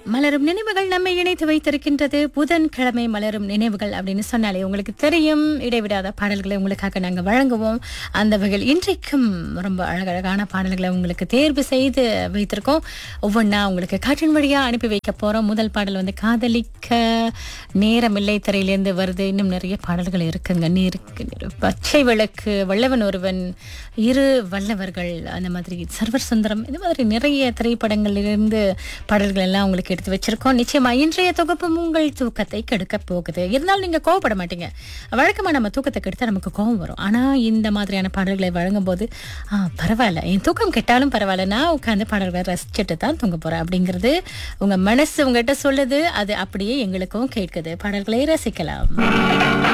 மலரும் நினைவுகள் நம்மை இணைத்து வைத்திருக்கின்றது புதன்கிழமை மலரும் நினைவுகள் அப்படின்னு சொன்னாலே உங்களுக்கு தெரியும் இடைவிடாத பாடல்களை உங்களுக்காக நாங்கள் வழங்குவோம் அந்த வகையில் இன்றைக்கும் ரொம்ப அழகழகான பாடல்களை உங்களுக்கு தேர்வு செய்து வைத்திருக்கோம் ஒவ்வொன்றா உங்களுக்கு காற்றின் வழியாக அனுப்பி வைக்க போகிறோம் முதல் பாடல் வந்து காதலிக்க நேரமில்லை திரையிலேருந்து வருது இன்னும் நிறைய பாடல்கள் இருக்குங்க நீருக்கு நீர் பச்சை விளக்கு வல்லவன் ஒருவன் இரு வல்லவர்கள் அந்த மாதிரி சர்வர் சுந்தரம் இந்த மாதிரி நிறைய திரைப்படங்களிலிருந்து பாடல்கள் எல்லாம் உங்களுக்கு எடுத்து வச்சிருக்கோம் நிச்சயமா இன்றைய தொகுப்பும் உங்கள் தூக்கத்தை கெடுக்க போகுது இருந்தாலும் நீங்க கோவப்பட மாட்டீங்க வழக்கமா நம்ம தூக்கத்தை கெடுத்தா நமக்கு கோவம் வரும் ஆனா இந்த மாதிரியான பாடல்களை வழங்கும் போது ஆ பரவாயில்ல என் தூக்கம் கெட்டாலும் பரவாயில்ல நான் உட்காந்து பாடல்களை ரசிச்சுட்டு தான் தூங்க போறேன் அப்படிங்கிறது உங்க மனசு உங்ககிட்ட சொல்லுது அது அப்படியே எங்களுக்கும் கேட்குது பாடல்களை ரசிக்கலாம்